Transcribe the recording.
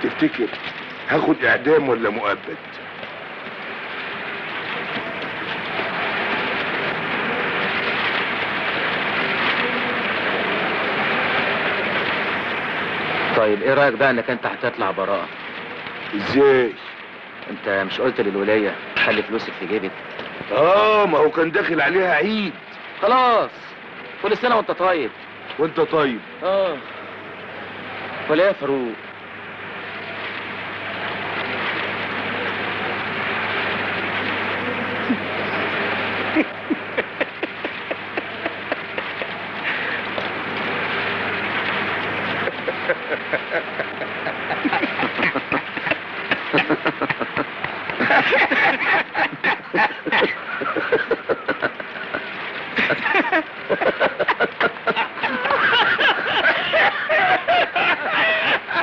تفتكر هاخد اعدام ولا مؤبد طيب ايه رايك بقى انك انت هتطلع براءه ازاي انت مش قلت للوليه خلي فلوسك في جيبك اه ما هو كان داخل عليها عيد خلاص كل سنه وانت طيب وانت طيب اه ولا إيه يا فاروق